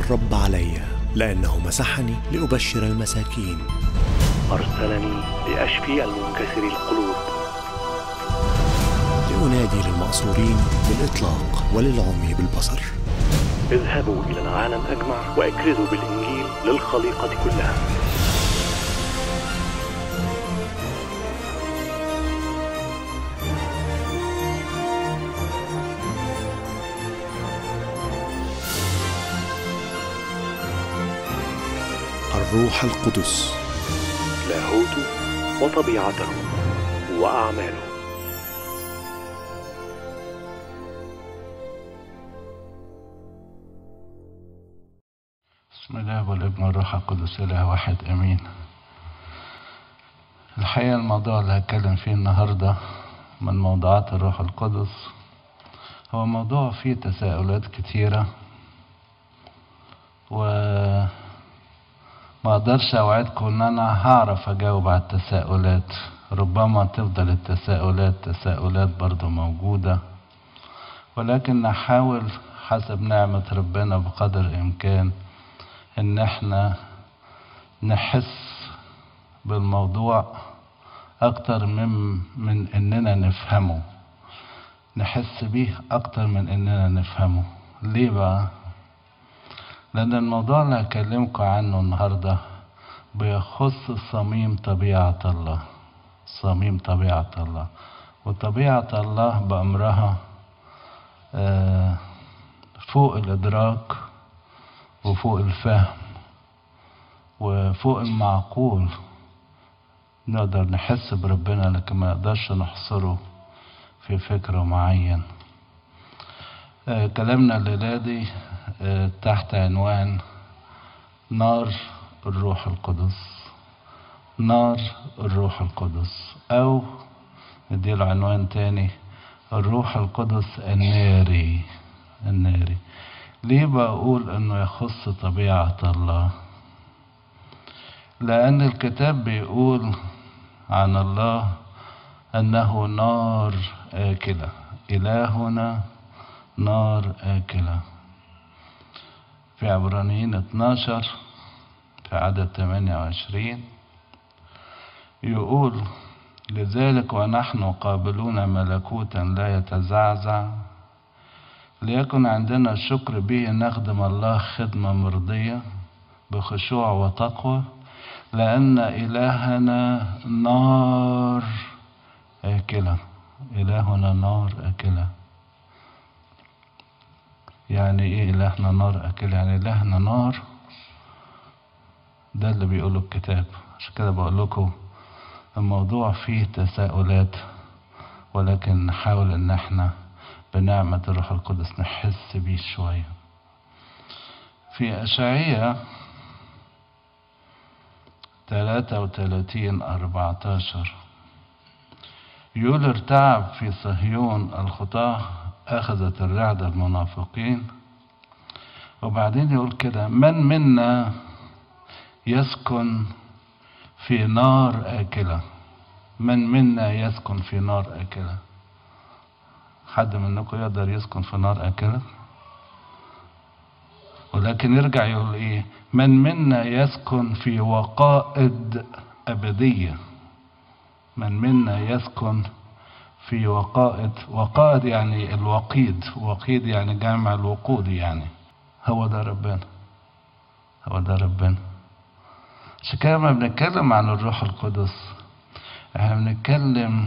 الرب علي لأنه مسحني لأبشر المساكين أرسلني لأشفي المنكسر القلوب لأنادي للمأسورين بالإطلاق وللعمي بالبصر اذهبوا إلى العالم أجمع وأكرزوا بالإنجيل للخليقة كلها الروح القدس لاهوت وطبيعته وأعماله بسم الله والابن والروح القدس إله واحد أمين الحقيقة الموضوع اللي هتكلم فيه النهاردة من موضوعات الروح القدس هو موضوع فيه تساؤلات كتيرة و ما اقدرش اوعدكم ان انا هعرف اجاوب على التساؤلات ربما تفضل التساؤلات تساؤلات برضو موجودة ولكن نحاول حسب نعمة ربنا بقدر الامكان ان احنا نحس بالموضوع اكتر من من اننا نفهمه نحس بيه اكتر من اننا نفهمه ليه بقى لأن الموضوع اللي هكلمكم عنه النهاردة بيخص صميم طبيعة الله صميم طبيعة الله وطبيعة الله بأمرها فوق الإدراك وفوق الفهم وفوق المعقول نقدر نحس بربنا لكن ما نقدرش نحصره في فكر معين كلامنا الليلة دي تحت عنوان نار الروح القدس نار الروح القدس او نديله عنوان تاني الروح القدس الناري الناري ليه بقول انه يخص طبيعة الله لان الكتاب بيقول عن الله انه نار اكلة الهنا نار اكله في عبرانيين 12 في عدد 28 يقول لذلك ونحن قابلون ملكوتا لا يتزعزع ليكن عندنا شكر به نخدم الله خدمة مرضية بخشوع وتقوى لأن إلهنا نار آكلة إلهنا نار آكلة يعني ايه الهنا نار اكل يعني الهنا نار ده اللي بيقوله الكتاب عشان كده بقول لكم الموضوع فيه تساؤلات ولكن نحاول ان احنا بنعمة الروح القدس نحس بيه شوية في أشعية تلاتة وتلاتين أربعتاشر يقول ارتعب في صهيون الخطاه أخذت الرعدة المنافقين وبعدين يقول كده من منا يسكن في نار آكلة من منا يسكن في نار آكلة حد منكم يقدر يسكن في نار آكلة ولكن يرجع يقول ايه من منا يسكن في وقائد أبدية من منا يسكن في وقائد وقائد يعني الوقيد وقيد يعني جامع الوقود يعني هو ده ربنا هو ده ربنا عشان كده لما بنتكلم عن الروح القدس احنا بنتكلم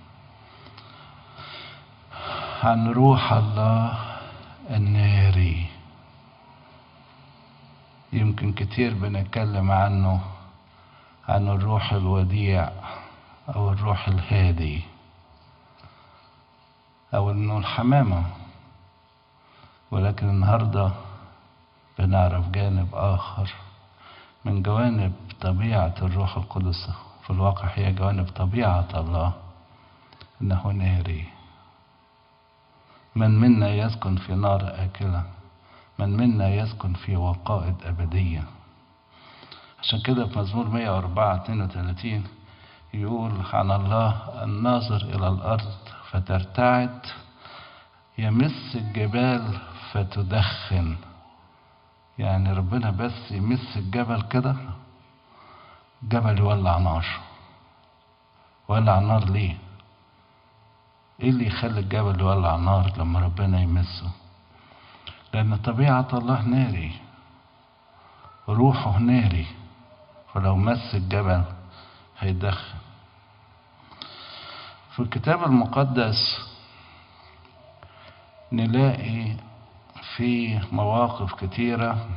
عن روح الله الناري يمكن كتير بنتكلم عنه عن الروح الوديع او الروح الهادي او انه الحمامة ولكن النهاردة بنعرف جانب اخر من جوانب طبيعة الروح القدس في الواقع هي جوانب طبيعة الله انه ناري من منا يسكن في نار آكلة من منا يسكن في وقائد أبدية عشان كده في مزمور 104 32 يقول عن الله الناظر إلى الأرض فترتعد يمس الجبال فتدخن يعني ربنا بس يمس الجبل كده الجبل يولع نار ولع نار ليه ايه اللي يخلي الجبل يولع نار لما ربنا يمسه لان طبيعة الله ناري روحه ناري فلو مس الجبل هيدخن في الكتاب المقدس نلاقي في مواقف كتيرة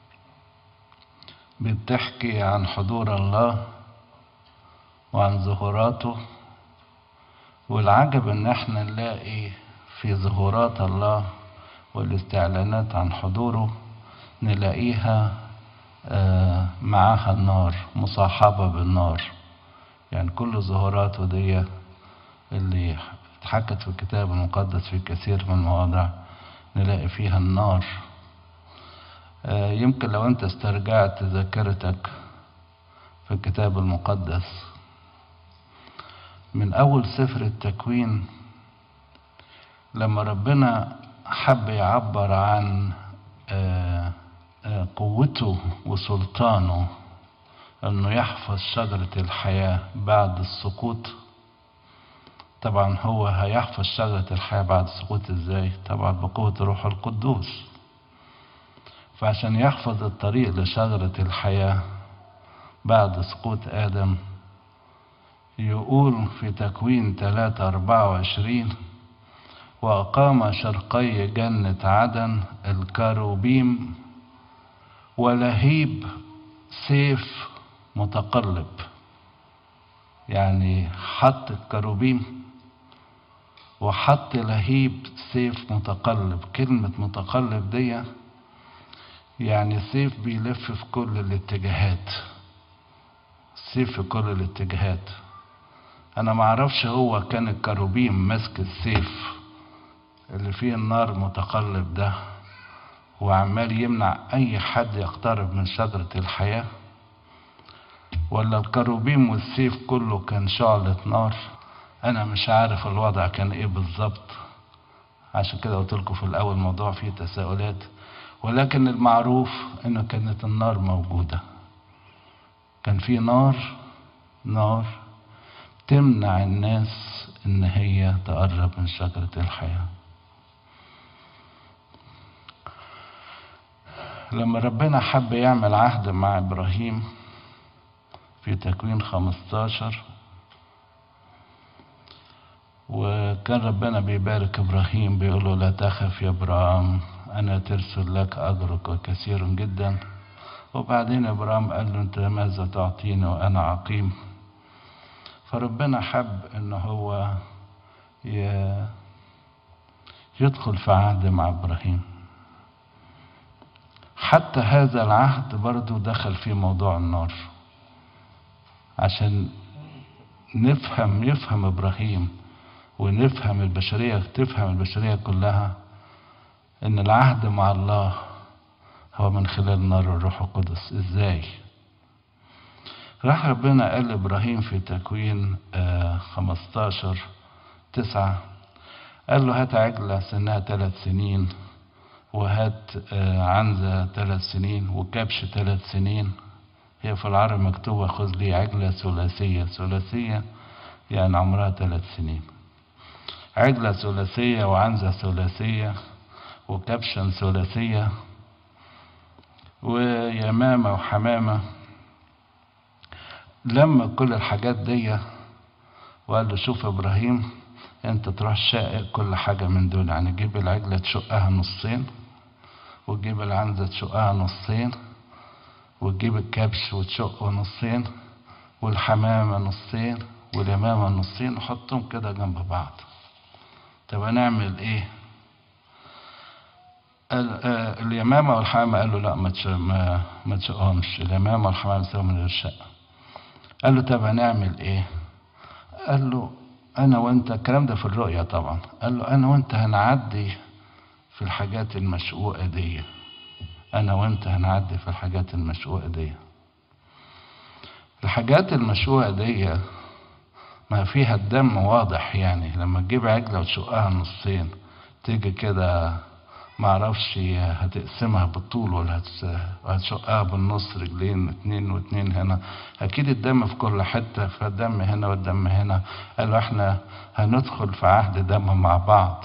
بتحكي عن حضور الله وعن ظهوراته والعجب ان احنا نلاقي في ظهورات الله والاستعلانات عن حضوره نلاقيها آه، معاها النار مصاحبة بالنار يعني كل ظهوراته دي اللي اتحكت في الكتاب المقدس في كثير من المواضع نلاقي فيها النار آه، يمكن لو انت استرجعت ذاكرتك في الكتاب المقدس من أول سفر التكوين لما ربنا حب يعبر عن آه، آه، قوته وسلطانه انه يحفظ شجرة الحياة بعد السقوط طبعا هو هيحفظ شجرة الحياة بعد السقوط ازاي طبعا بقوة الروح القدوس فعشان يحفظ الطريق لشجرة الحياة بعد سقوط آدم يقول في تكوين ثلاثة أربعة وعشرين وأقام شرقي جنة عدن الكروبيم ولهيب سيف متقلب يعني حط الكروبيم وحط لهيب سيف متقلب كلمة متقلب دي يعني سيف بيلف في كل الاتجاهات سيف في كل الاتجاهات انا معرفش هو كان الكروبيم ماسك السيف اللي فيه النار متقلب ده وعمال يمنع اي حد يقترب من شجرة الحياة ولا الكروبيم والسيف كله كان شعلة نار انا مش عارف الوضع كان ايه بالظبط عشان كده قلت لكم في الاول موضوع فيه تساؤلات ولكن المعروف انه كانت النار موجودة كان في نار نار تمنع الناس ان هي تقرب من شجرة الحياة لما ربنا حب يعمل عهد مع ابراهيم في تكوين 15 وكان ربنا بيبارك ابراهيم بيقول له لا تخف يا ابراهيم انا ترسل لك اجرك كثير جدا وبعدين ابراهيم قال له انت ماذا تعطيني وانا عقيم فربنا حب ان هو ي- يدخل في عهد مع ابراهيم حتى هذا العهد برضو دخل في موضوع النار عشان نفهم يفهم ابراهيم ونفهم البشريه تفهم البشريه كلها ان العهد مع الله هو من خلال نار الروح القدس ازاي راح ربنا قال لابراهيم في تكوين آه 15 تسعة قال له هات عجلة سنها ثلاث سنين وهات آه عنزة ثلاث سنين وكبش ثلاث سنين هي في العربي مكتوبة خذ لي عجلة ثلاثية ثلاثية يعني عمرها ثلاث سنين عجلة ثلاثية وعنزة ثلاثية وكبشا ثلاثية ويمامة وحمامة لما كل الحاجات دي وقال له شوف ابراهيم انت تروح شائق كل حاجة من دول يعني جيب العجلة تشقها نصين وتجيب العنزة تشقها نصين وتجيب الكبش وتشقه نصين والحمامة نصين واليمامة نصين وحطهم كده جنب بعض طب هنعمل ايه قال آه اليمامة والحمامة قال له لا ما تش- ما ما تشقهمش اليمامة والحمامة يسووا من غير شقة قال له طب هنعمل ايه قال له انا وانت الكلام ده في الرؤيا طبعا قال له انا وانت هنعدي في الحاجات المشقوقة دي انا وانت هنعدي في الحاجات المشقوقة دي الحاجات المشقوقة دي ما فيها الدم واضح يعني لما تجيب عجلة وتشقها نصين تيجي كده معرفش هتقسمها بالطول ولا هتس- هتشقها بالنص رجلين اتنين واتنين هنا اكيد الدم في كل حتة فالدم هنا والدم هنا قالوا احنا هندخل في عهد دم مع بعض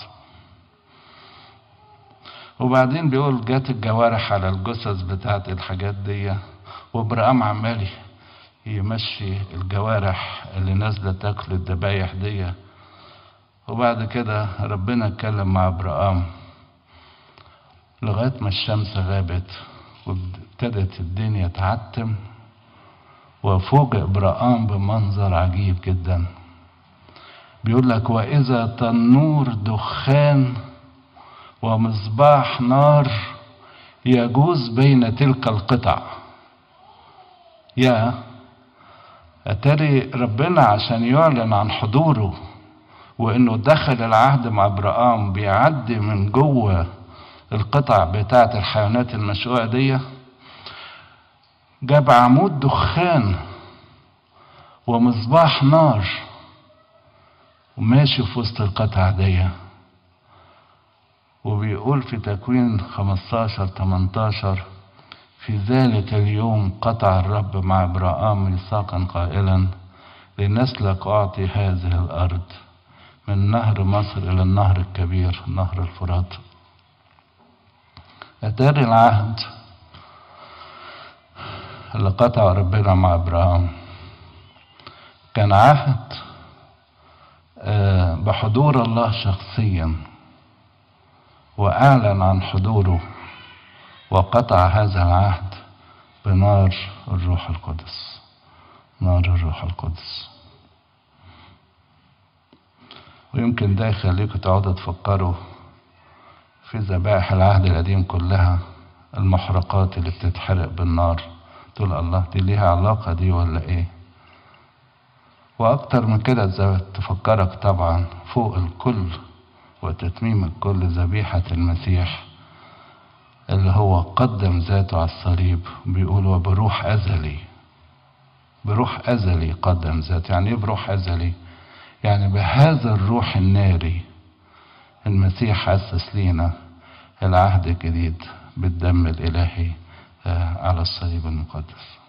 وبعدين بيقول جات الجوارح على الجثث بتاعت الحاجات دي وابراهام عمال يمشي الجوارح اللي نازله تاكل الذبايح دي وبعد كده ربنا اتكلم مع ابراهام لغايه ما الشمس غابت وابتدت الدنيا تعتم وفوجئ ابراهام بمنظر عجيب جدا بيقول لك واذا تنور دخان ومصباح نار يجوز بين تلك القطع يا أتاري ربنا عشان يعلن عن حضوره وإنه دخل العهد مع إبراهام بيعدي من جوه القطع بتاعة الحيوانات المشقوقة دي جاب عمود دخان ومصباح نار وماشي في وسط القطع دي وبيقول في تكوين 15 18 في ذلك اليوم قطع الرب مع ابراهام ميثاقا قائلا لنسلك اعطي هذه الارض من نهر مصر الى النهر الكبير نهر الفرات اتاري العهد اللي قطع ربنا مع ابراهام كان عهد آه، بحضور الله شخصيا واعلن عن حضوره وقطع هذا العهد بنار الروح القدس نار الروح القدس ويمكن ده يخليكم تقعدوا تفكروا في ذبائح العهد القديم كلها المحرقات اللي بتتحرق بالنار تقول الله دي ليها علاقة دي ولا ايه واكتر من كده زي تفكرك طبعا فوق الكل وتتميم الكل ذبيحة المسيح اللي هو قدم ذاته على الصليب بيقول وبروح أزلي بروح أزلي قدم ذاته يعني ايه بروح أزلي يعني بهذا الروح الناري المسيح أسس لينا العهد الجديد بالدم الإلهي آه، على الصليب المقدس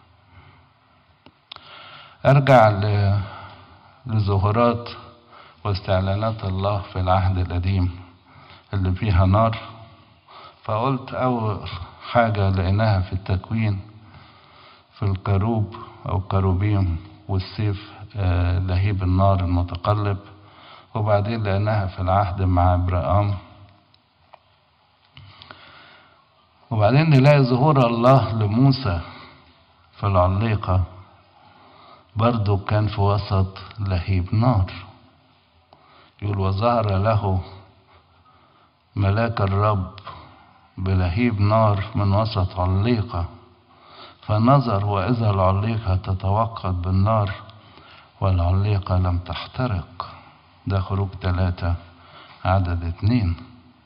أرجع ل- لظهورات واستعلانات الله في العهد القديم اللي فيها نار فقلت أول حاجة لقيناها في التكوين في الكروب أو كروبيم والسيف آه، لهيب النار المتقلب وبعدين لقيناها في العهد مع إبراهام وبعدين نلاقي ظهور الله لموسى في العليقة برضو كان في وسط لهيب نار يقول وظهر له ملاك الرب بلهيب نار من وسط عليقة فنظر وإذا العليقة تتوقد بالنار والعليقة لم تحترق ده خروج ثلاثة عدد اتنين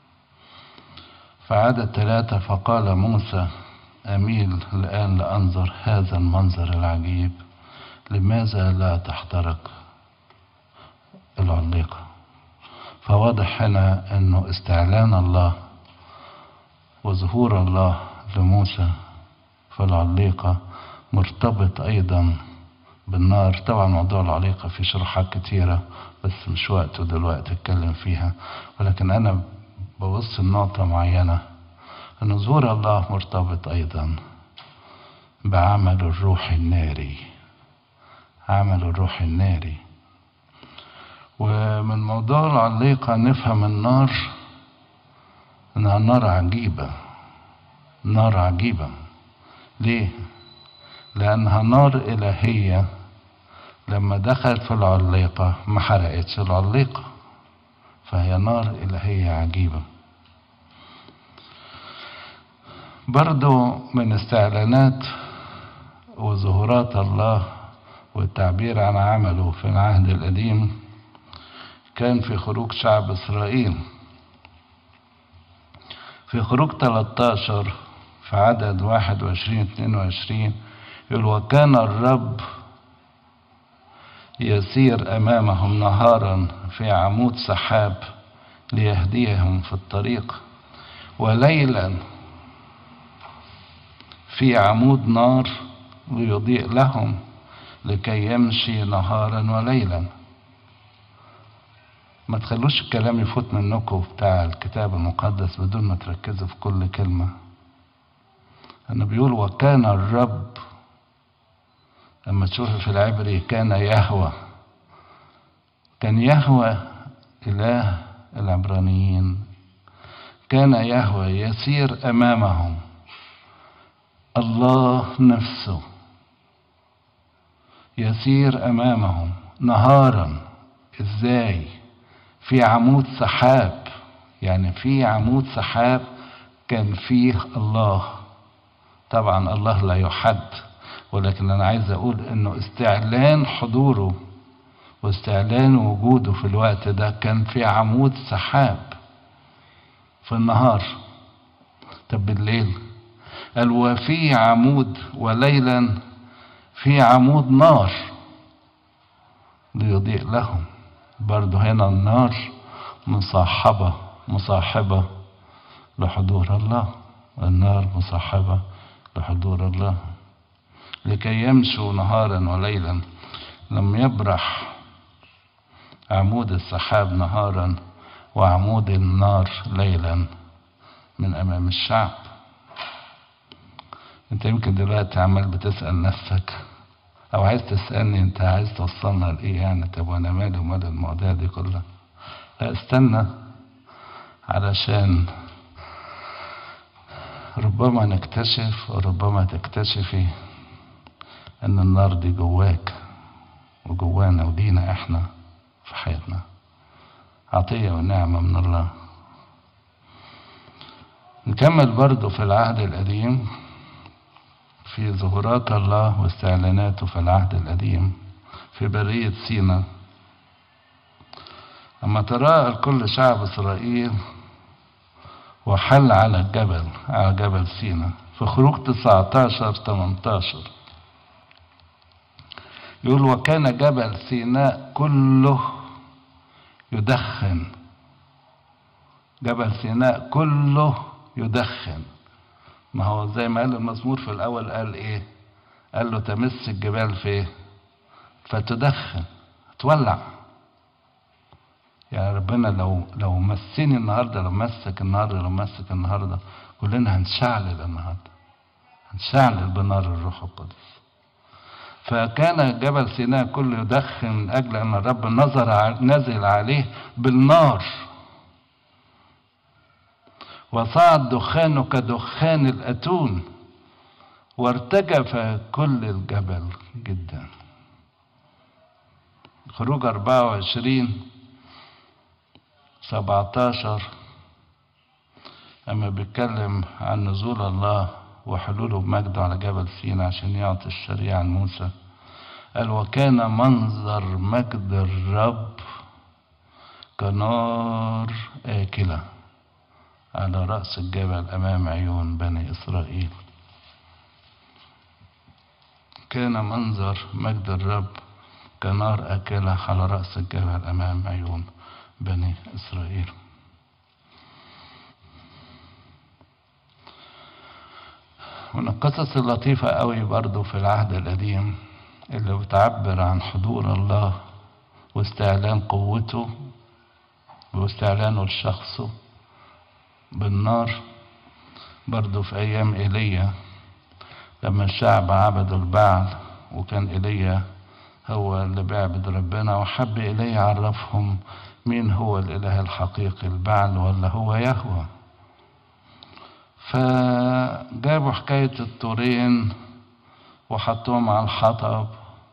فعدد ثلاثة فقال موسى أميل الآن لأنظر هذا المنظر العجيب لماذا لا تحترق العليقة فواضح هنا أنه استعلان الله وظهور الله لموسى في العليقة مرتبط أيضا بالنار طبعا موضوع العليقة في شروحات كتيرة بس مش وقته دلوقتي اتكلم فيها ولكن أنا ببص لنقطة معينة أن ظهور الله مرتبط أيضا بعمل الروح الناري عمل الروح الناري ومن موضوع العليقة نفهم النار انها نار عجيبة نار عجيبة ليه لانها نار الهية لما دخلت في العليقة ما حرقتش العليقة فهي نار الهية عجيبة برضو من استعلانات وظهورات الله والتعبير عن عمله في العهد القديم كان في خروج شعب إسرائيل في خروج 13 في عدد 21 22 يقول وكان الرب يسير أمامهم نهارا في عمود سحاب ليهديهم في الطريق وليلا في عمود نار ليضيء لهم لكي يمشي نهارا وليلا ما تخلوش الكلام يفوت منكم بتاع الكتاب المقدس بدون ما تركزوا في كل كلمة أنه بيقول وكان الرب لما تشوف في العبري كان يهوى كان يهوى إله العبرانيين كان يهوى يسير أمامهم الله نفسه يسير أمامهم نهارا إزاي في عمود سحاب يعني في عمود سحاب كان فيه الله طبعا الله لا يحد ولكن انا عايز اقول انه استعلان حضوره واستعلان وجوده في الوقت ده كان في عمود سحاب في النهار طب بالليل قال وفي عمود وليلا في عمود نار ليضيء لهم برضو هنا النار مصاحبة مصاحبة لحضور الله النار مصاحبة لحضور الله لكي يمشوا نهارا وليلا لم يبرح عمود السحاب نهارا وعمود النار ليلا من امام الشعب انت يمكن دلوقتي عمال بتسال نفسك او عايز تسالني انت عايز توصلنا لايه يعني طب وانا مالي ومال المواضيع دي كلها لا استنى علشان ربما نكتشف وربما تكتشفي ان النار دي جواك وجوانا ولينا احنا في حياتنا عطية ونعمة من الله نكمل برضو في العهد القديم في ظهورات الله واستعلاناته في العهد القديم في برية سينا أما تراءى كل شعب إسرائيل وحل على الجبل على جبل سينا في خروج 19 18 يقول وكان جبل سيناء كله يدخن جبل سيناء كله يدخن ما هو زي ما قال المزمور في الاول قال ايه قال له تمس الجبال في ايه فتدخن تولع يعني ربنا لو لو مسني النهارده لو مسك النهارده لو مسك النهارده كلنا هنشعلل النهارده هنشعلل بنار الروح القدس فكان جبل سيناء كله يدخن من اجل ان الرب نظر نزل عليه بالنار وصعد دخانه كدخان الاتون وارتجف كل الجبل جدا خروج 24 17 أما بيتكلم عن نزول الله وحلوله بمجده على جبل سينا عشان يعطي الشريعة لموسى قال وكان منظر مجد الرب كنار آكلة على رأس الجبل أمام عيون بني إسرائيل كان منظر مجد الرب كنار آكلة على رأس الجبل أمام عيون بني إسرائيل من القصص اللطيفة قوي برضو في العهد القديم اللي بتعبر عن حضور الله واستعلان قوته واستعلانه لشخصه بالنار برضو في أيام إيليا لما الشعب عبدوا البعل وكان إيليا هو اللي بيعبد ربنا وحب إيليا يعرفهم مين هو الإله الحقيقي البعل ولا هو يهوه فجابوا حكاية الطورين وحطوهم على الحطب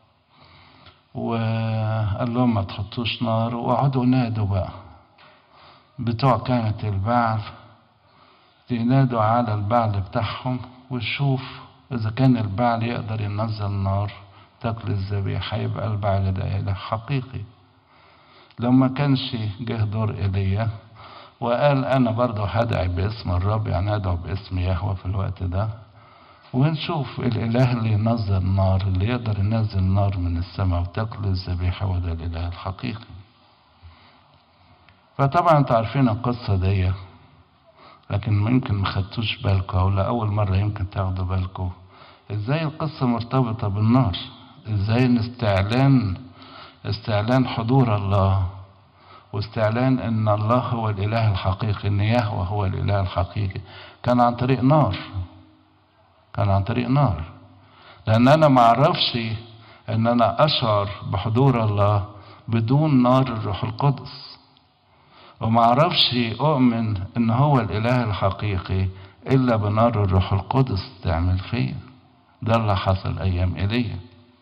وقال لهم ما تحطوش نار وقعدوا نادوا بقى بتوع كانت البعل ينادوا على البعل بتاعهم وشوف إذا كان البعل يقدر ينزل نار تاكل الذبيحة يبقى البعل ده إله حقيقي لو ما كانش جه دور إيليا وقال انا برضه هدعي باسم الرب يعني ادعو باسم يهوه في الوقت ده ونشوف الاله اللي ينزل نار اللي يقدر ينزل نار من السماء وتاكل الذبيحه وده الاله الحقيقي فطبعا انتوا عارفين القصه دي لكن ممكن ما خدتوش بالكم او لاول مره يمكن تاخدوا بالكم ازاي القصه مرتبطه بالنار ازاي ان استعلان استعلان حضور الله واستعلان ان الله هو الاله الحقيقي ان يهوه هو الاله الحقيقي كان عن طريق نار كان عن طريق نار لان انا ما اعرفش ان انا اشعر بحضور الله بدون نار الروح القدس وما اعرفش اؤمن ان هو الاله الحقيقي الا بنار الروح القدس تعمل فيا ده اللي حصل ايام ايليا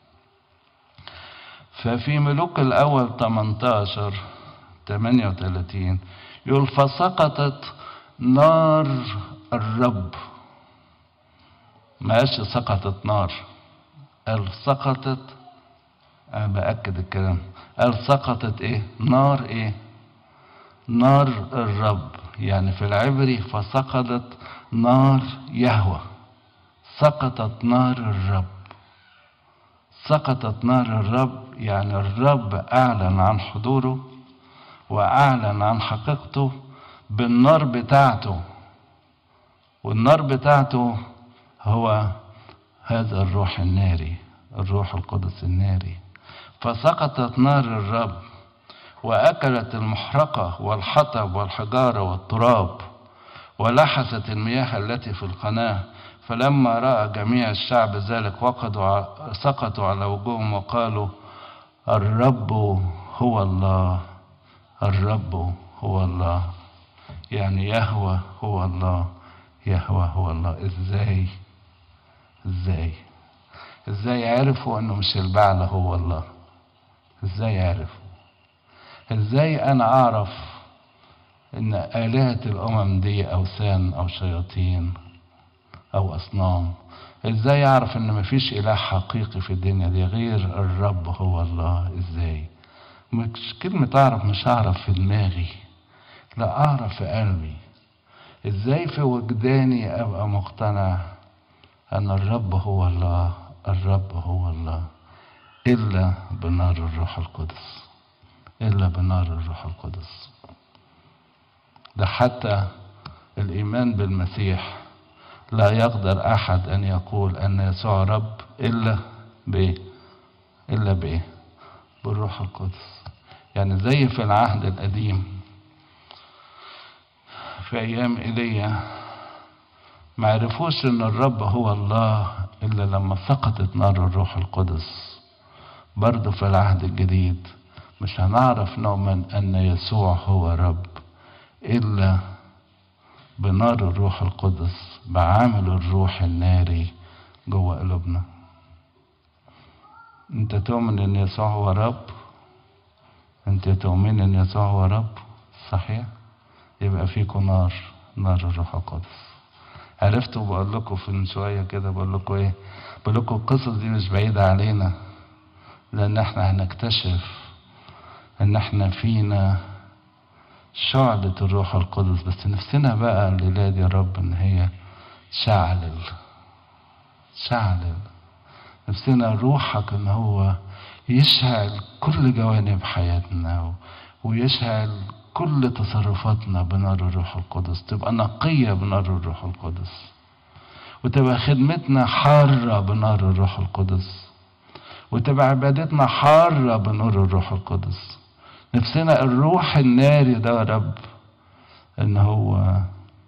ففي ملوك الاول 18 38 يقول فسقطت نار الرب ما قالش سقطت نار قال سقطت انا باكد الكلام قال سقطت ايه نار ايه نار الرب يعني في العبري فسقطت نار يهوى سقطت نار الرب سقطت نار الرب يعني الرب اعلن عن حضوره واعلن عن حقيقته بالنار بتاعته والنار بتاعته هو هذا الروح الناري الروح القدس الناري فسقطت نار الرب واكلت المحرقه والحطب والحجاره والتراب ولحست المياه التي في القناه فلما راى جميع الشعب ذلك وقدوا سقطوا على وجوههم وقالوا الرب هو الله الرب هو الله يعني يهوى هو الله يهوى هو الله ازاي ازاي ازاي عرفوا انه مش البعل هو الله ازاي عرفوا ازاي انا اعرف ان الهة الامم دي اوثان او شياطين او اصنام ازاي اعرف ان مفيش اله حقيقي في الدنيا دي غير الرب هو الله ازاي مش كلمة اعرف مش اعرف في دماغي لا اعرف في قلبي ازاي في وجداني ابقى مقتنع ان الرب هو الله الرب هو الله الا بنار الروح القدس الا بنار الروح القدس ده حتى الايمان بالمسيح لا يقدر احد ان يقول ان يسوع رب الا بايه الا بايه بالروح القدس يعني زي في العهد القديم في ايام ايليا ما عرفوش ان الرب هو الله الا لما سقطت نار الروح القدس برضه في العهد الجديد مش هنعرف نؤمن ان يسوع هو رب الا بنار الروح القدس بعامل الروح الناري جوه قلوبنا انت تؤمن ان يسوع هو رب انت تؤمن ان يسوع هو رب صحيح يبقى فيكم نار نار الروح القدس عرفتوا بقول لكم في من شويه كده بقول لكم ايه بقول لكم القصص دي مش بعيده علينا لان احنا هنكتشف ان احنا فينا شعلة الروح القدس بس نفسنا بقى الليلة دي يا رب ان هي شعلل شعلل نفسنا روحك ان هو يشعل كل جوانب حياتنا ويشعل كل تصرفاتنا بنار الروح القدس تبقى نقية بنار الروح القدس وتبقى خدمتنا حارة بنار الروح القدس وتبقى عبادتنا حارة بنور الروح القدس نفسنا الروح الناري ده يا رب ان هو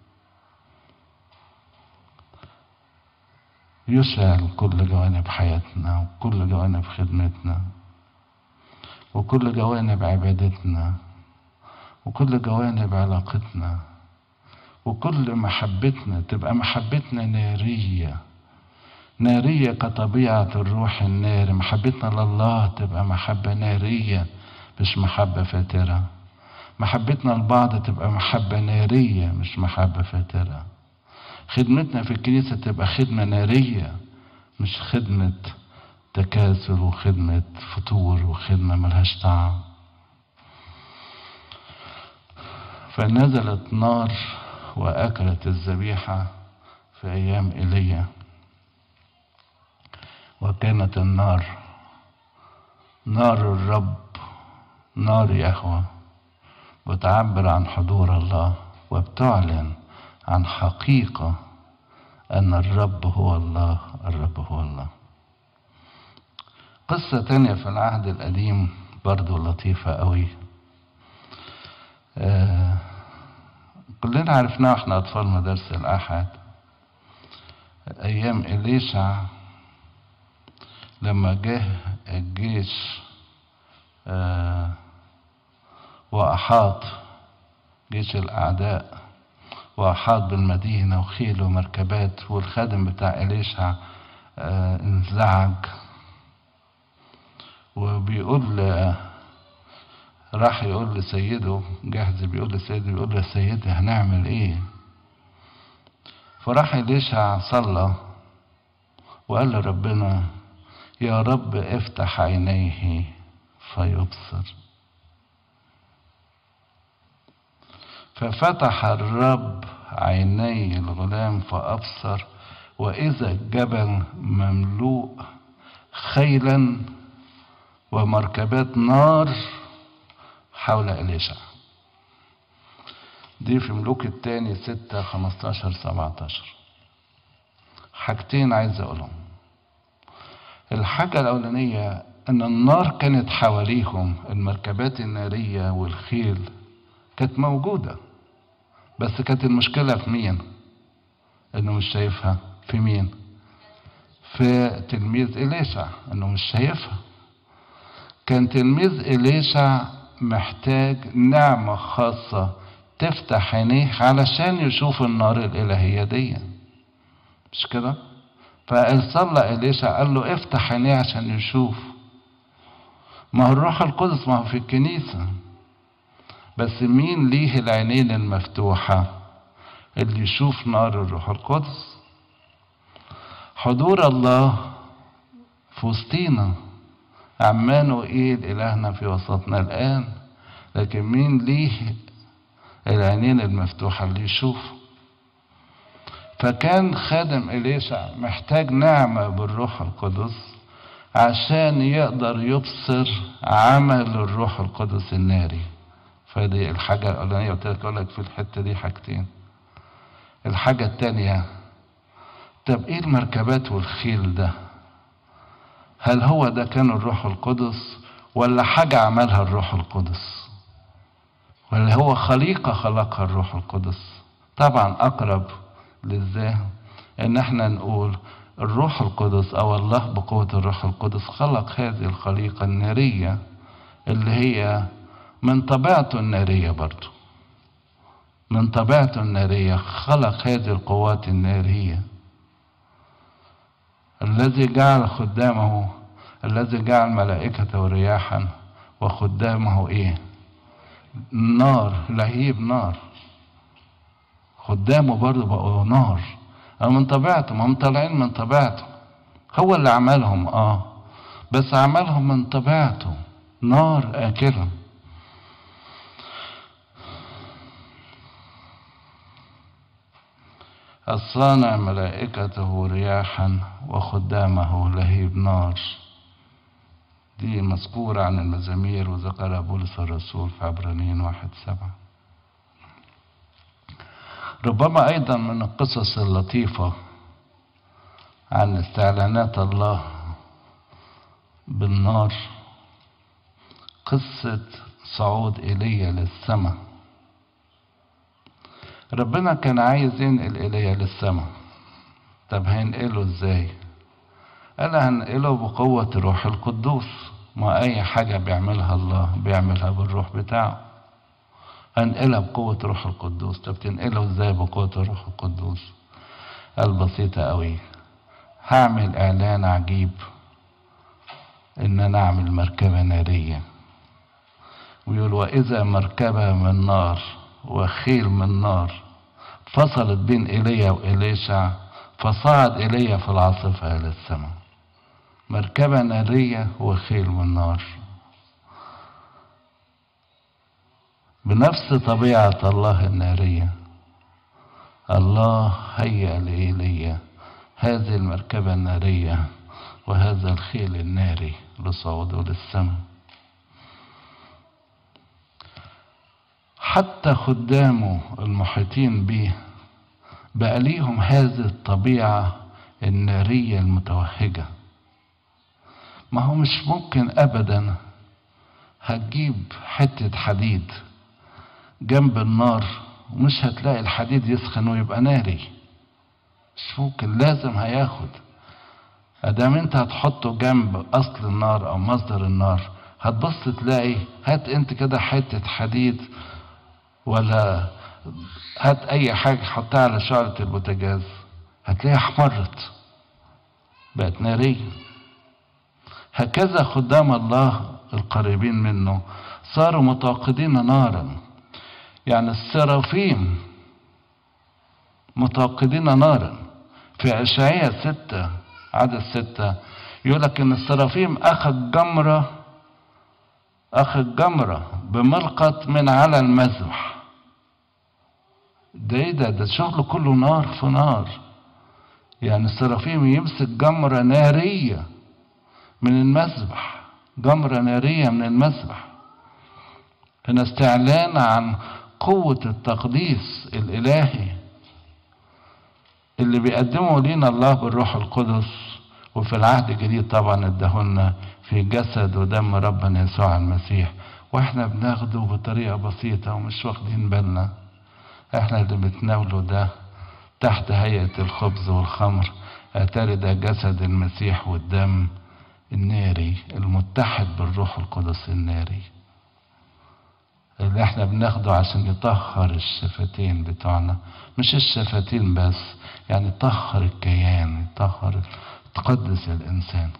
يشعل كل جوانب حياتنا وكل جوانب خدمتنا وكل جوانب عبادتنا وكل جوانب علاقتنا وكل محبتنا تبقى محبتنا نارية نارية كطبيعة الروح الناري محبتنا لله تبقى محبة نارية مش محبة فاترة محبتنا لبعض تبقى محبة نارية مش محبة فاترة خدمتنا في الكنيسة تبقى خدمة نارية مش خدمة تكاسل وخدمة فطور وخدمة ملهاش طعم فنزلت نار وأكلت الذبيحة في أيام إيليا وكانت النار نار الرب نار يهوى بتعبر عن حضور الله وبتعلن عن حقيقة أن الرب هو الله الرب هو الله قصة تانية في العهد القديم برضو لطيفة قوي آه كلنا عرفناها واحنا أطفال مدارس الأحد أيام إليشع لما جه الجيش آه وأحاط جيش الأعداء وأحاط بالمدينة وخيل ومركبات والخادم بتاع إليشع آه انزعج وبيقول راح يقول لسيده جهز بيقول لسيده بيقول له سيدي هنعمل ايه فراح إليشع صلى وقال لربنا يا رب افتح عينيه فيبصر ففتح الرب عيني الغلام فأبصر وإذا الجبل مملوء خيلا ومركبات نار حول إليشع دي في ملوك التاني ستة خمستاشر سبعتاشر حاجتين عايز أقولهم الحاجة الأولانية أن النار كانت حواليهم المركبات النارية والخيل كانت موجودة بس كانت المشكلة في مين؟ إنه مش شايفها في مين؟ في تلميذ إليشع إنه مش شايفها كان تلميذ إليشع محتاج نعمة خاصة تفتح عينيه علشان يشوف النار الإلهية دي مش كده؟ فقال صلى إليشع قال له افتح عينيه عشان يشوف ما هو الروح القدس ما هو في الكنيسة بس مين ليه العينين المفتوحة اللي يشوف نار الروح القدس حضور الله في وسطينا عمانه ايه الهنا في وسطنا الان لكن مين ليه العينين المفتوحة اللي يشوف فكان خادم إليشع محتاج نعمة بالروح القدس عشان يقدر يبصر عمل الروح القدس الناري فدي الحاجة الأولانية قلت لك أقول لك في الحتة دي حاجتين الحاجة التانية طب إيه المركبات والخيل ده؟ هل هو ده كان الروح القدس ولا حاجة عملها الروح القدس؟ ولا هو خليقة خلقها الروح القدس؟ طبعا أقرب للذهن إن احنا نقول الروح القدس أو الله بقوة الروح القدس خلق هذه الخليقة النارية اللي هي من طبيعته النارية برضو من طبيعته النارية خلق هذه القوات النارية الذي جعل خدامه الذي جعل ملائكته رياحا وخدامه ايه نار لهيب نار خدامه برضه بقوا نار أو من طبيعته ما هم طالعين من طبيعته هو اللي عملهم اه بس عملهم من طبيعته نار آكلة الصانع ملائكته رياحا وخدامه لهيب نار دي مذكورة عن المزامير وذكرها بولس الرسول في عبرانيين واحد سبعة ربما أيضا من القصص اللطيفة عن استعلانات الله بالنار قصة صعود إيليا للسماء ربنا كان عايز ينقل إيليا للسماء طب هينقله ازاي قال هنقله بقوة الروح القدوس ما أي حاجة بيعملها الله بيعملها بالروح بتاعه هنقلها بقوة روح القدوس طب تنقله ازاي بقوة الروح القدوس قال بسيطة قوي هعمل اعلان عجيب ان انا اعمل مركبة نارية ويقول واذا مركبة من نار وخيل من نار فصلت بين ايليا واليشع فصعد ايليا في العاصفة الى السماء مركبة نارية وخيل من نار بنفس طبيعة الله النارية الله هيأ لإيليا هذه المركبة النارية وهذا الخيل الناري لصعوده للسماء حتى خدامه المحيطين به بقى ليهم هذه الطبيعة النارية المتوهجة ما هو مش ممكن أبدا هتجيب حتة حديد جنب النار ومش هتلاقي الحديد يسخن ويبقى ناري مش ممكن لازم هياخد ادام انت هتحطه جنب اصل النار او مصدر النار هتبص تلاقي هات انت كده حتة حديد ولا هات اي حاجة حطها على شعرة البوتاجاز هتلاقيها احمرت بقت نارية هكذا خدام الله القريبين منه صاروا متوقدين نارا يعني السرافيم متوقدين نارا في اشعياء ستة عدد ستة يقول لك ان السرافيم اخذ جمرة اخذ جمرة بملقط من على المذبح ده ايه ده ده شغله كله نار في نار يعني السرافيم يمسك جمرة نارية من المذبح جمرة نارية من المذبح هنا استعلان عن قوة التقديس الإلهي اللي بيقدمه لينا الله بالروح القدس وفي العهد الجديد طبعا ادهولنا في جسد ودم ربنا يسوع المسيح واحنا بناخده بطريقة بسيطة ومش واخدين بالنا احنا اللي بنتناوله ده تحت هيئة الخبز والخمر اتاري ده جسد المسيح والدم الناري المتحد بالروح القدس الناري اللي احنا بناخده عشان يطهر الشفتين بتوعنا مش الشفتين بس يعني يطهر الكيان يطهر تقدس الانسان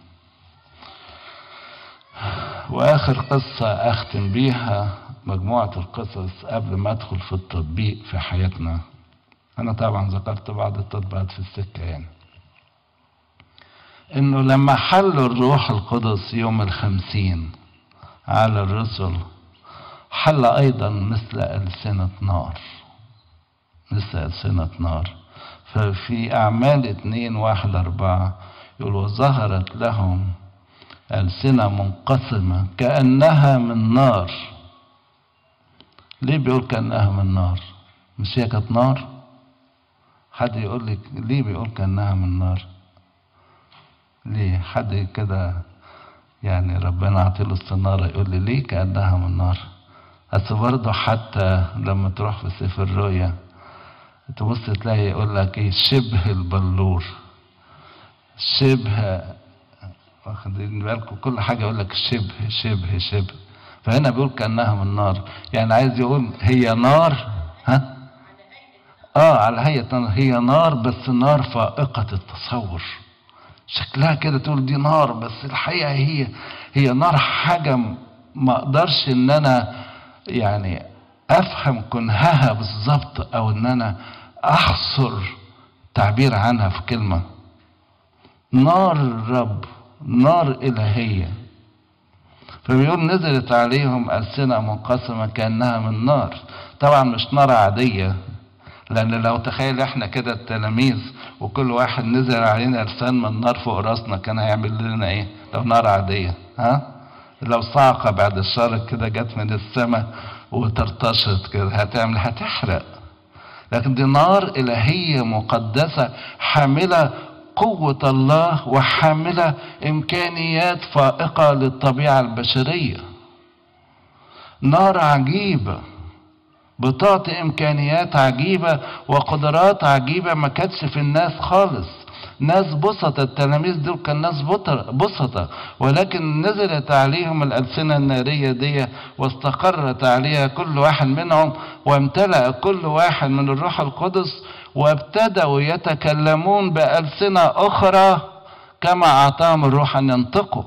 واخر قصة اختم بيها مجموعة القصص قبل ما ادخل في التطبيق في حياتنا انا طبعا ذكرت بعض التطبيقات في السكة يعني انه لما حل الروح القدس يوم الخمسين على الرسل حل ايضا مثل السنة نار مثل السنة نار ففي اعمال اتنين واحد اربعة يقول وظهرت لهم ألسنة منقسمة كأنها من نار ليه بيقول كأنها من نار مش هي كانت نار حد يقول لك ليه بيقول كأنها من نار ليه حد كده يعني ربنا عطيله الصنارة يقول لي ليه كأنها من نار بس برضه حتى لما تروح في سفر الرؤيا تبص تلاقي يقول لك ايه شبه البلور شبه واخدين بالكم كل حاجه يقول لك شبه شبه شبه فهنا بيقول كانها من نار يعني عايز يقول هي نار ها اه على هيئه نار هي نار بس نار فائقه التصور شكلها كده تقول دي نار بس الحقيقه هي هي نار حاجه ما اقدرش ان انا يعني افهم كنهها بالظبط او ان انا احصر تعبير عنها في كلمه نار الرب نار إلهية فبيقول نزلت عليهم ألسنة منقسمة كأنها من نار طبعا مش نار عادية لأن لو تخيل احنا كده التلاميذ وكل واحد نزل علينا لسان من نار فوق راسنا كان هيعمل لنا ايه لو نار عادية ها لو صاعقة بعد الشر كده جت من السماء وترتشط كده هتعمل هتحرق لكن دي نار إلهية مقدسة حاملة قوة الله وحاملة إمكانيات فائقة للطبيعة البشرية نار عجيبة بتعطي إمكانيات عجيبة وقدرات عجيبة ما كانتش في الناس خالص ناس بسطة التلاميذ دول كان ناس بسطة ولكن نزلت عليهم الألسنة النارية دي واستقرت عليها كل واحد منهم وامتلأ كل واحد من الروح القدس وابتدأوا يتكلمون بألسنة أخرى كما أعطاهم الروح أن ينطقوا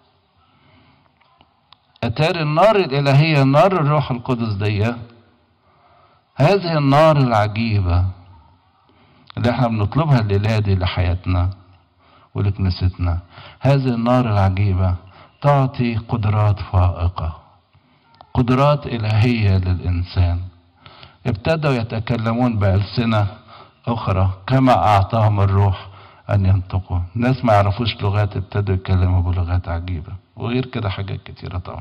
أتاري النار الإلهية نار الروح القدس دي هذه النار العجيبة اللي احنا بنطلبها الليلة دي لحياتنا ولكنيستنا هذه النار العجيبة تعطي قدرات فائقة قدرات إلهية للإنسان ابتدوا يتكلمون بألسنة أخرى كما أعطاهم الروح أن ينطقوا ناس ما يعرفوش لغات ابتدوا يتكلموا بلغات عجيبة وغير كده حاجات كتيرة طبعا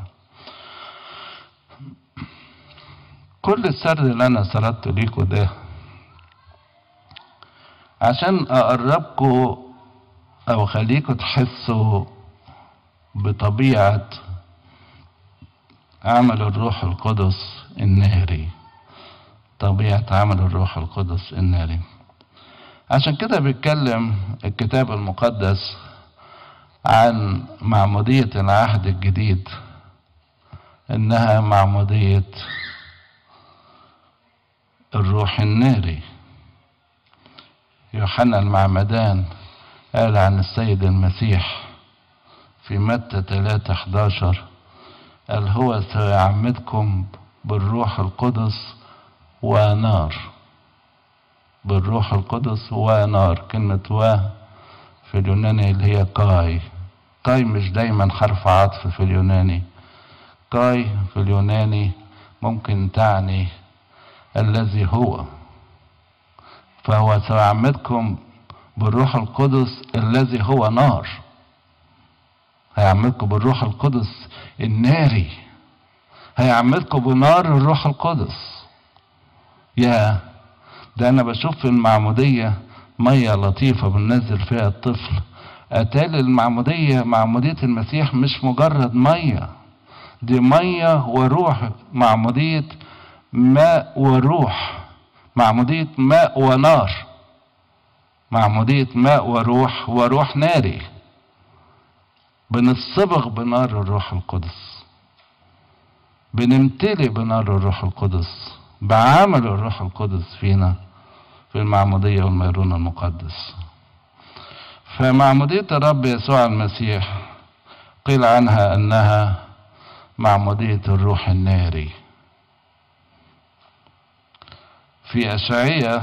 كل السرد اللي أنا سردته ليكوا ده عشان اقربكم او خليكم تحسوا بطبيعة عمل الروح القدس الناري طبيعة عمل الروح القدس الناري عشان كده بيتكلم الكتاب المقدس عن معمودية العهد الجديد انها معمودية الروح الناري يوحنا المعمدان قال عن السيد المسيح في متى 3 11 قال هو سيعمدكم بالروح القدس ونار بالروح القدس ونار كلمة و في اليوناني اللي هي كاي كاي مش دايما حرف عطف في اليوناني كاي في اليوناني ممكن تعني الذي هو فهو سيعمدكم بالروح القدس الذي هو نار هيعمدكم بالروح القدس الناري هيعمدكم بنار الروح القدس يا ده انا بشوف في المعمودية مية لطيفة بننزل فيها الطفل اتالي المعمودية معمودية المسيح مش مجرد مية دي مية وروح معمودية ماء وروح معمودية ماء ونار معمودية ماء وروح وروح ناري بنصبغ بنار الروح القدس بنمتلي بنار الروح القدس بعمل الروح القدس فينا في المعمودية والميرون المقدس فمعمودية الرب يسوع المسيح قيل عنها أنها معمودية الروح الناري في أشعية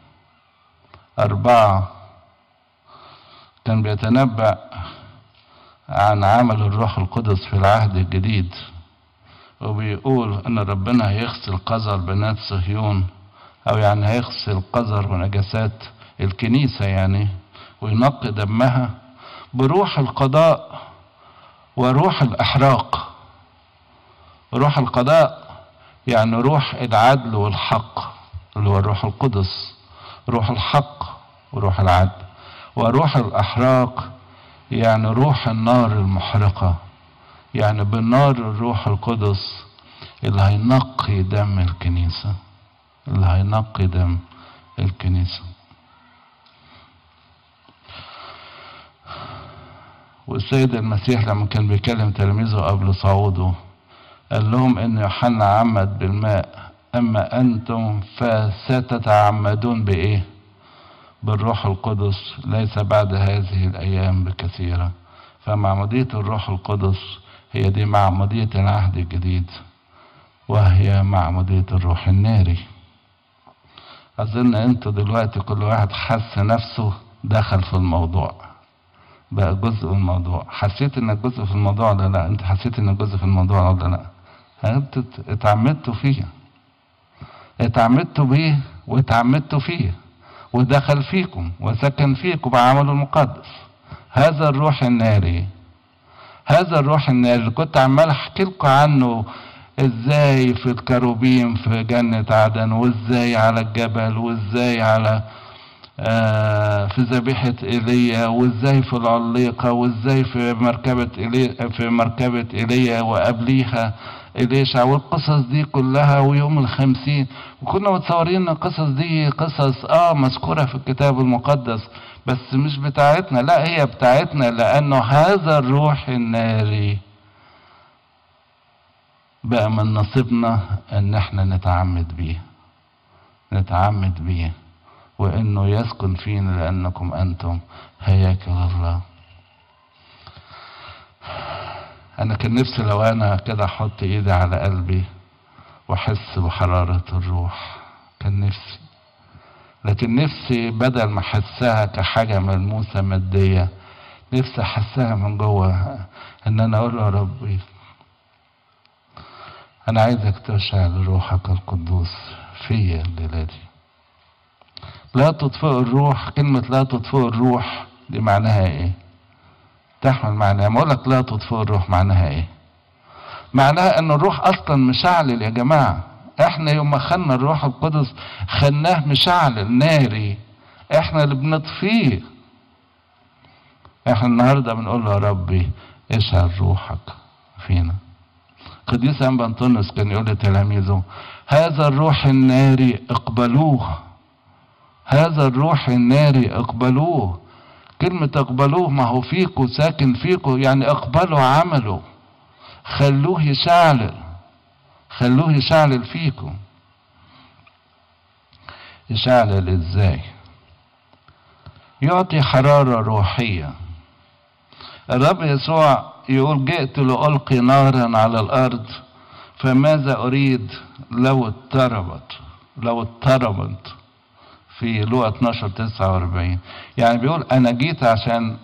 أربعة كان بيتنبأ عن عمل الروح القدس في العهد الجديد وبيقول ان ربنا هيغسل قذر بنات صهيون او يعني هيغسل قذر ونجاسات الكنيسة يعني وينقي دمها بروح القضاء وروح الاحراق روح القضاء يعني روح العدل والحق اللي هو الروح القدس روح الحق وروح العدل وروح الاحراق يعني روح النار المحرقة يعني بالنار الروح القدس اللي هينقي دم الكنيسة اللي هينقي دم الكنيسة والسيد المسيح لما كان بيكلم تلاميذه قبل صعوده قال لهم ان يوحنا عمد بالماء اما انتم فستتعمدون بايه بالروح القدس ليس بعد هذه الايام بكثيره فمعموديه الروح القدس هي دي معموديه العهد الجديد وهي معموديه الروح الناري اظن انتوا دلوقتي كل واحد حس نفسه دخل في الموضوع بقى جزء من الموضوع حسيت انك جزء في الموضوع ولا لا انت حسيت انك جزء في الموضوع ولا لا انتوا اتعمدتوا فيه اتعمدتوا بيه واتعمدتوا فيه ودخل فيكم وسكن فيكم بعمله المقدس هذا الروح الناري هذا الروح الناري اللي كنت عمال احكي لكم عنه ازاي في الكروبيم في جنة عدن وازاي على الجبل وازاي على آه في ذبيحة ايليا وازاي في العليقة وازاي في مركبة ايليا في مركبة ايليا وقبليها إليشع والقصص دي كلها ويوم الخمسين وكنا متصورين ان القصص دي قصص اه مذكورة في الكتاب المقدس بس مش بتاعتنا لا هي بتاعتنا لانه هذا الروح الناري بقى من نصيبنا ان احنا نتعمد بيه نتعمد بيه وانه يسكن فينا لانكم انتم هياكل الله انا كان نفسي لو انا كده احط ايدي على قلبي واحس بحرارة الروح كان نفسي لكن نفسي بدل ما احسها كحاجة ملموسة مادية نفسي احسها من جوه ان انا اقول يا ربي انا عايزك تشعل روحك القدوس فيا الليلة دي لا تطفئ الروح كلمة لا تطفئ الروح دي معناها ايه تحمل معناها ما اقول لك لا تطفئ الروح معناها ايه معناها ان الروح اصلا مشعلل يا جماعه احنا يوم ما خدنا الروح القدس خدناه مشعلل ناري احنا اللي بنطفيه احنا النهارده بنقول له يا ربي اشعل روحك فينا قديس انبا انطونيوس كان يقول لتلاميذه هذا الروح الناري اقبلوه هذا الروح الناري اقبلوه كلمة اقبلوه ما هو فيكو ساكن فيكو يعني اقبلوا عمله خلوه يشعلل خلوه يشعلل فيكو يشعلل ازاي يعطي حرارة روحية الرب يسوع يقول جئت لألقي نارا على الأرض فماذا أريد لو اضطربت لو اضطربت في لوقا 12 49 يعني بيقول أنا جيت عشان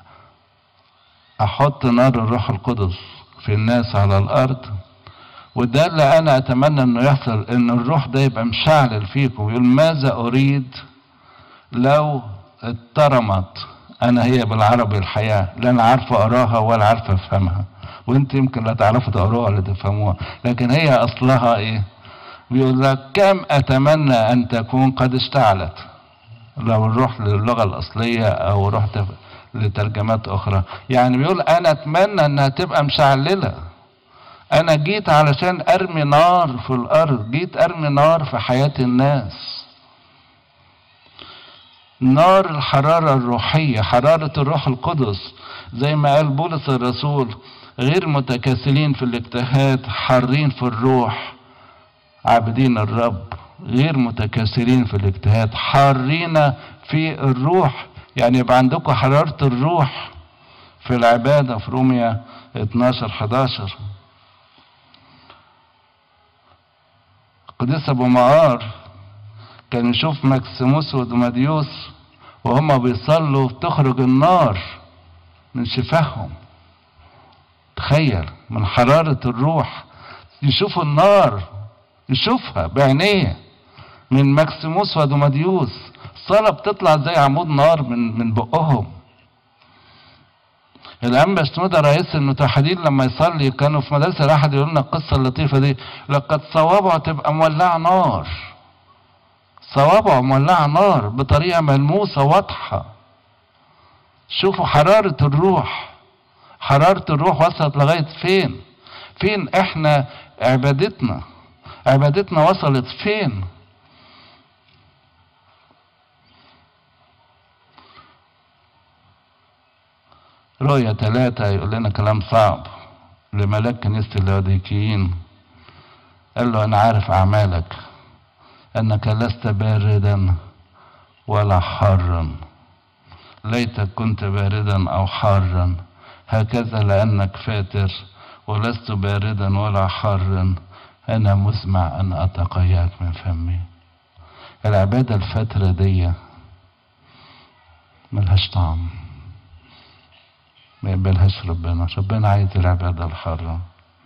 أحط نار الروح القدس في الناس على الأرض وده اللي أنا أتمنى إنه يحصل إن الروح ده يبقى مشعلل فيكم يقول ماذا أريد لو اترمت انا هي بالعربي الحياه لا انا عارفه اقراها ولا عارفه افهمها وانت يمكن لا تعرفوا تقروها ولا تفهموها لكن هي اصلها ايه بيقول لك كم اتمنى ان تكون قد اشتعلت لو نروح للغه الاصليه او رحت لترجمات اخرى يعني بيقول انا اتمنى انها تبقى مشعلله انا جيت علشان ارمي نار في الارض جيت ارمي نار في حياه الناس نار الحرارة الروحية حرارة الروح القدس زي ما قال بولس الرسول غير متكاسلين في الاجتهاد حارين في الروح عابدين الرب غير متكاسلين في الاجتهاد حارين في الروح يعني يبقى عندكم حرارة الروح في العبادة في روميا 12 11 قديس أبو معار كان يشوف مكسيموس ودوماديوس وهما بيصلوا تخرج النار من شفاههم تخيل من حرارة الروح يشوفوا النار يشوفها بعينيه من مكسيموس ودوماديوس الصلاة بتطلع زي عمود نار من من بقهم الأنبا شنودة رئيس المتحدين لما يصلي كانوا في مدرسة الأحد يقولوا لنا القصة اللطيفة دي لقد صوابعه تبقى مولعة نار صوابعه مولعة نار بطريقة ملموسة واضحة شوفوا حرارة الروح حرارة الروح وصلت لغاية فين فين احنا عبادتنا عبادتنا وصلت فين رؤية ثلاثة يقول لنا كلام صعب لملاك كنيسة اللاوديكيين قال له أنا عارف أعمالك أنك لست باردا ولا حارا ليتك كنت باردا أو حارا هكذا لأنك فاتر ولست باردا ولا حارا أنا مسمع أن أتقياك من فمي العبادة الفترة دي ملهاش طعم ما يقبلهاش ربنا ربنا عايز العبادة الحرة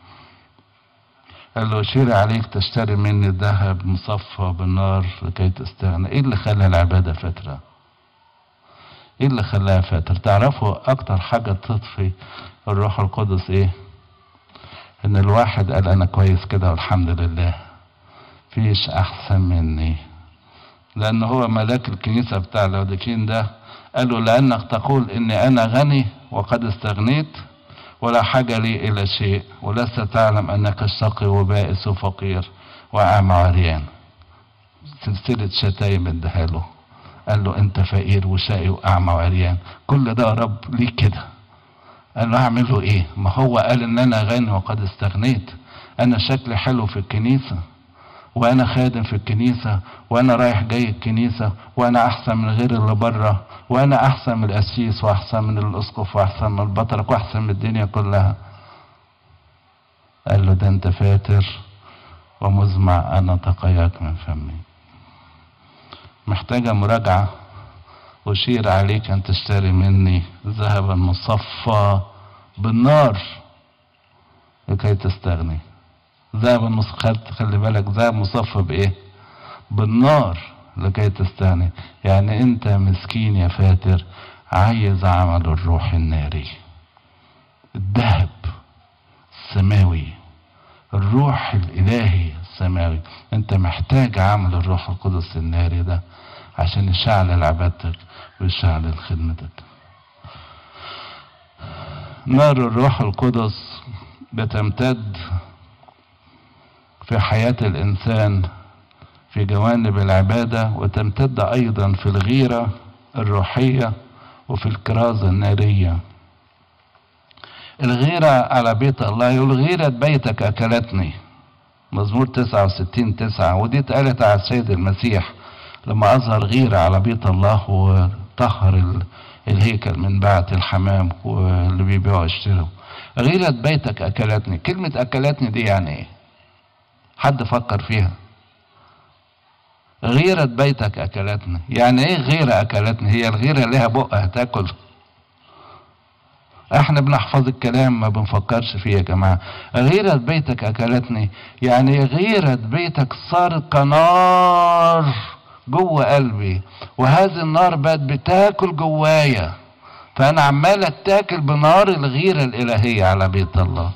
قال له أشير عليك تشتري مني ذهب مصفى بالنار لكي تستغنى ايه اللي خلى العبادة فترة ايه اللي خلاها فترة تعرفوا اكتر حاجة تطفي الروح القدس ايه ان الواحد قال انا كويس كده والحمد لله فيش احسن مني لان هو ملاك الكنيسة بتاع اللاوديكين ده قالوا لانك تقول اني انا غني وقد استغنيت ولا حاجة لي إلى شيء ولست تعلم أنك الشقي وبائس وفقير وأعمى عريان سلسلة شتايم اداها له قال له أنت فقير وشقي وأعمى وعريان كل ده يا رب ليه كده قال له أعمل له إيه ما هو قال إن أنا غني وقد استغنيت أنا شكلي حلو في الكنيسة وأنا خادم في الكنيسة وأنا رايح جاي الكنيسة وأنا أحسن من غير اللي بره وانا احسن من القسيس واحسن من الاسقف واحسن من البطرك واحسن من الدنيا كلها قال له ده انت فاتر ومزمع ان اتقياك من فمي محتاجة مراجعة أشير عليك أن تشتري مني ذهبا مصفى بالنار لكي تستغني ذهبا مصفى خلي بالك ذهب مصفى بإيه؟ بالنار لكي تستغني يعني انت مسكين يا فاتر عايز عمل الروح الناري الذهب السماوي الروح الالهي السماوي انت محتاج عمل الروح القدس الناري ده عشان يشعل عبادتك ويشعل خدمتك نار الروح القدس بتمتد في حياة الإنسان في جوانب العبادة وتمتد أيضا في الغيرة الروحية وفي الكرازة النارية الغيرة على بيت الله يقول غيرة بيتك أكلتني مزمور 69 9 ودي اتقالت على السيد المسيح لما أظهر غيرة على بيت الله وطهر الهيكل من بعت الحمام واللي بيبيعوا يشتروا غيرة بيتك أكلتني كلمة أكلتني دي يعني إيه؟ حد فكر فيها غيرة بيتك أكلتني يعني إيه غيرة أكلتني هي الغيرة لها بق هتاكل احنا بنحفظ الكلام ما بنفكرش فيه يا جماعة غيرة بيتك أكلتني يعني غيرة بيتك صارت كنار جوه قلبي وهذه النار بقت بتاكل جوايا فأنا عمال أتاكل بنار الغيرة الإلهية على بيت الله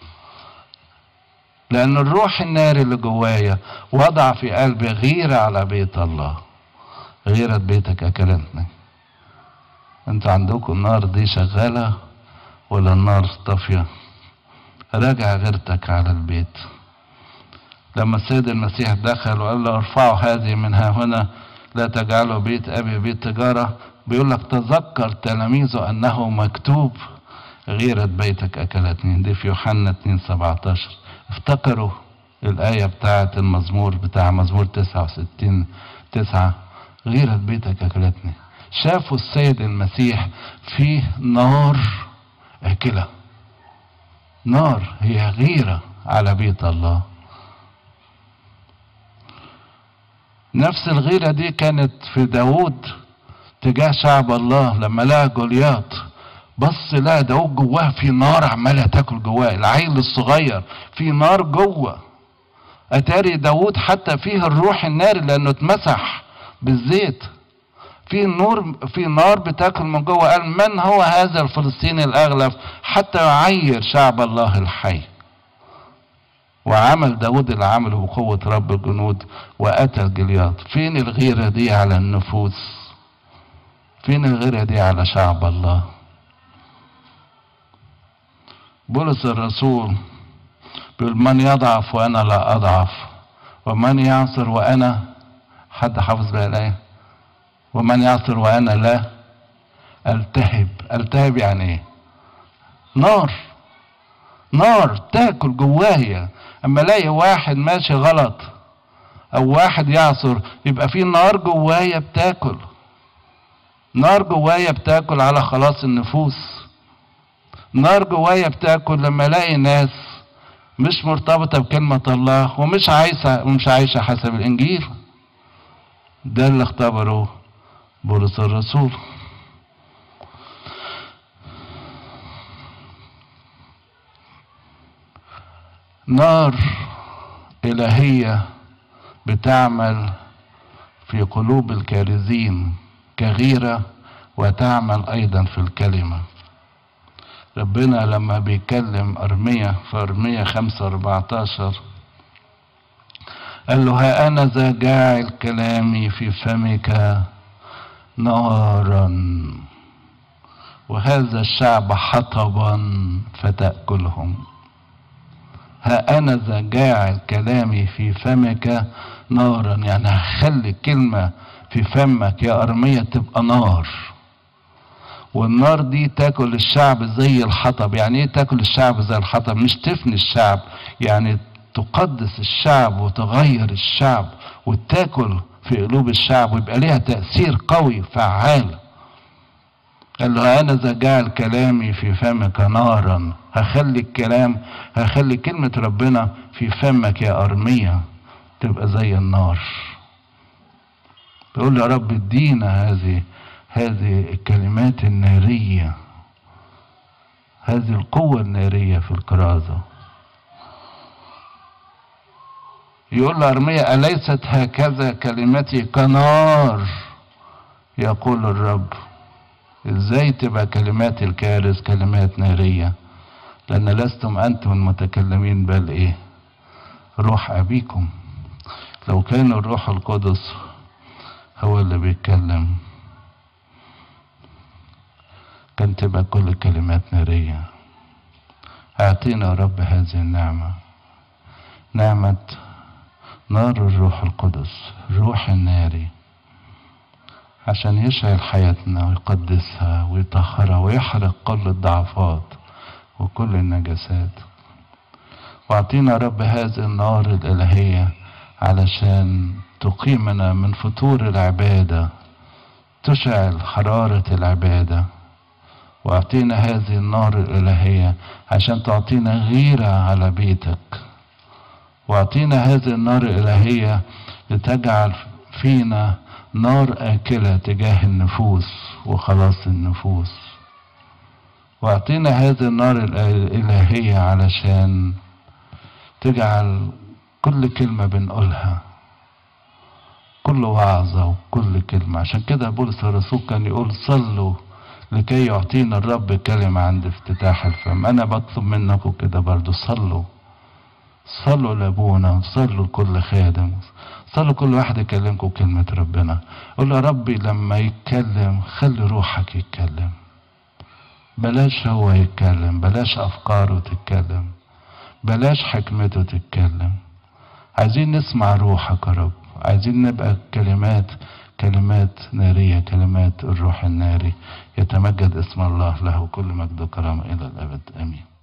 لأن الروح النار اللي جوايا وضع في قلبي غيرة على بيت الله غيرة بيتك أكلتني انتوا عندكم النار دي شغالة ولا النار طافية راجع غيرتك على البيت لما السيد المسيح دخل وقال له ارفعوا هذه من ها هنا لا تجعلوا بيت ابي بيت تجاره بيقول لك تذكر تلاميذه انه مكتوب غيرة بيتك اكلتني دي في يوحنا 2 17 افتكروا الآية بتاعة المزمور بتاع مزمور 69 9 غيرة بيتك أكلتني شافوا السيد المسيح في نار أكلة نار هي غيرة على بيت الله نفس الغيرة دي كانت في داود تجاه شعب الله لما لقى جولياط بص لقى داود جواه في نار عمالة تاكل جواه العيل الصغير في نار جوه اتاري داود حتى فيه الروح الناري لانه اتمسح بالزيت في نور في نار بتاكل من جوه قال من هو هذا الفلسطيني الاغلب حتى يعير شعب الله الحي وعمل داود اللي عمله بقوة رب الجنود وقتل جلياط فين الغيرة دي على النفوس فين الغيرة دي على شعب الله بولس الرسول بيقول من يضعف وانا لا اضعف ومن يعصر وانا حد حافظ بقى الايه ومن يعصر وانا لا التهب التهب يعني ايه نار نار تاكل جوايا اما الاقي واحد ماشي غلط او واحد يعصر يبقى في نار جوايا بتاكل نار جوايا بتاكل على خلاص النفوس نار جوايا بتاكل لما الاقي ناس مش مرتبطة بكلمة الله ومش عايشة ومش عايشة حسب الإنجيل ده اللي اختبره بولس الرسول نار إلهية بتعمل في قلوب الكارزين كغيرة وتعمل أيضا في الكلمة ربنا لما بيكلم أرمية في أرمية خمسة أربعتاشر قال له ها أنا ذا جاعل كلامي في فمك نارا وهذا الشعب حطبا فتأكلهم ها أنا ذا جاعل كلامي في فمك نارا يعني هخلي كلمة في فمك يا أرمية تبقى نار والنار دي تاكل الشعب زي الحطب يعني ايه تاكل الشعب زي الحطب مش تفني الشعب يعني تقدس الشعب وتغير الشعب وتاكل في قلوب الشعب ويبقى ليها تأثير قوي فعال قال له انا ذا جعل كلامي في فمك نارا هخلي الكلام هخلي كلمة ربنا في فمك يا أرمية تبقى زي النار بيقول له يا رب ادينا هذه هذه الكلمات النارية هذه القوة النارية في الكرازة يقول لأرمية أليست هكذا كلمتي كنار يقول الرب ازاي تبقى كلمات الكارث كلمات نارية لأن لستم أنتم المتكلمين بل إيه روح أبيكم لو كان الروح القدس هو اللي بيتكلم كان تبقى كل كلمات نارية اعطينا يا رب هذه النعمة نعمة نار الروح القدس روح الناري عشان يشعل حياتنا ويقدسها ويطهرها ويحرق كل الضعفات وكل النجاسات واعطينا يا رب هذه النار الإلهية علشان تقيمنا من فتور العبادة تشعل حرارة العبادة واعطينا هذه النار الإلهية عشان تعطينا غيرة على بيتك واعطينا هذه النار الإلهية لتجعل فينا نار آكلة تجاه النفوس وخلاص النفوس واعطينا هذه النار الإلهية علشان تجعل كل كلمة بنقولها كل وعظة وكل كلمة عشان كده بولس الرسول كان يقول صلوا لكي يعطينا الرب كلمة عند افتتاح الفم أنا بطلب منكم كده برضو صلوا صلوا لأبونا صلوا لكل خادم صلوا كل واحد يكلمكم كلمة ربنا قول يا ربي لما يتكلم خلي روحك يتكلم بلاش هو يتكلم بلاش أفكاره تتكلم بلاش حكمته تتكلم عايزين نسمع روحك يا رب عايزين نبقى كلمات كلمات نارية كلمات الروح الناري يتمجد اسم الله له كل مجد وكرامة إلى الأبد آمين